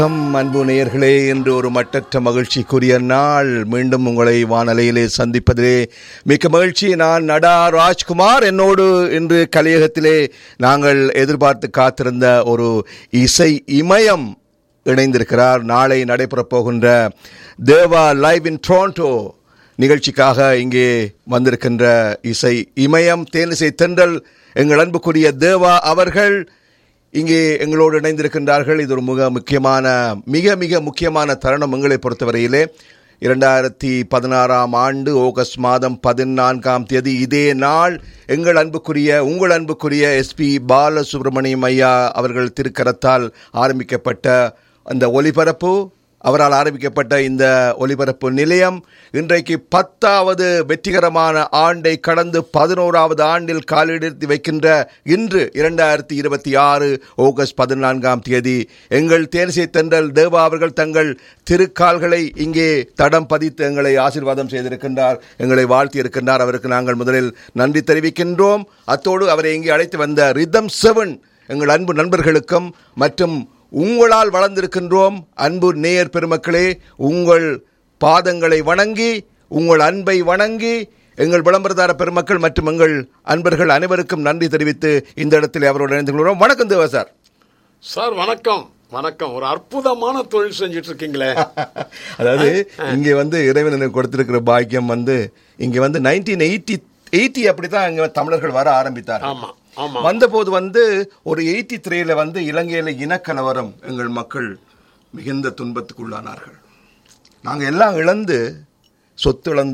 வணக்கம் அன்பு நேயர்களே என்று ஒரு மட்டற்ற மகிழ்ச்சிக்குரிய நாள் மீண்டும் உங்களை வானலையிலே சந்திப்பதிலே மிக்க மகிழ்ச்சி நான் நடா ராஜ்குமார் என்னோடு இன்று கலையகத்திலே நாங்கள் எதிர்பார்த்து காத்திருந்த ஒரு இசை இமயம் இணைந்திருக்கிறார் நாளை நடைபெறப் போகின்ற தேவா லைவ் இன் டொரண்டோ நிகழ்ச்சிக்காக இங்கே வந்திருக்கின்ற இசை இமயம் தேனிசை தென்றல் எங்கள் அன்புக்குரிய தேவா அவர்கள் இங்கே எங்களோடு இணைந்திருக்கின்றார்கள் இது ஒரு மிக முக்கியமான மிக மிக முக்கியமான தருணம் எங்களை பொறுத்தவரையிலே இரண்டாயிரத்தி பதினாறாம் ஆண்டு ஆகஸ்ட் மாதம் பதினான்காம் தேதி இதே நாள் எங்கள் அன்புக்குரிய உங்கள் அன்புக்குரிய எஸ்பி பாலசுப்ரமணியம் ஐயா அவர்கள் திருக்கரத்தால் ஆரம்பிக்கப்பட்ட அந்த ஒலிபரப்பு அவரால் ஆரம்பிக்கப்பட்ட இந்த ஒலிபரப்பு நிலையம் இன்றைக்கு பத்தாவது வெற்றிகரமான ஆண்டை கடந்து பதினோராவது ஆண்டில் காலெடுத்து வைக்கின்ற இன்று இரண்டாயிரத்தி இருபத்தி ஆறு ஆகஸ்ட் பதினான்காம் தேதி எங்கள் தேனிசை தென்றல் தேவா அவர்கள் தங்கள் திருக்கால்களை இங்கே தடம் பதித்து எங்களை ஆசீர்வாதம் செய்திருக்கின்றார் எங்களை வாழ்த்தி இருக்கின்றார் அவருக்கு நாங்கள் முதலில் நன்றி தெரிவிக்கின்றோம் அத்தோடு அவரை இங்கே அழைத்து வந்த ரிதம் செவன் எங்கள் அன்பு நண்பர்களுக்கும் மற்றும் உங்களால் வளர்ந்திருக்கின்றோம் அன்பு நேயர் பெருமக்களே உங்கள் பாதங்களை வணங்கி உங்கள் அன்பை வணங்கி எங்கள் விளம்பரதார பெருமக்கள் மற்றும் எங்கள் அன்பர்கள் அனைவருக்கும் நன்றி தெரிவித்து இந்த இடத்தில் அவரோடு இணைந்து கொள்கிறோம் வணக்கம் தேவா சார் சார் வணக்கம் வணக்கம் ஒரு அற்புதமான தொழில் செஞ்சுட்டு இருக்கீங்களே அதாவது இங்கே வந்து இறைவன் எனக்கு கொடுத்திருக்கிற பாக்கியம் வந்து இங்கே வந்து நைன்டீன் எயிட்டி எயிட்டி அப்படித்தான் இங்கே தமிழர்கள் வர ஆரம்பித்தார் ஆமா ஆமா வந்தபோது வந்து ஒரு எயிட்டி த்ரீல வந்து இலங்கையில இனக்கலவரம் எங்கள் மக்கள் மிகுந்த துன்பத்துக்குள்ளானார்கள் நாங்கள் எல்லாம் இழந்து சொத்து இழந்து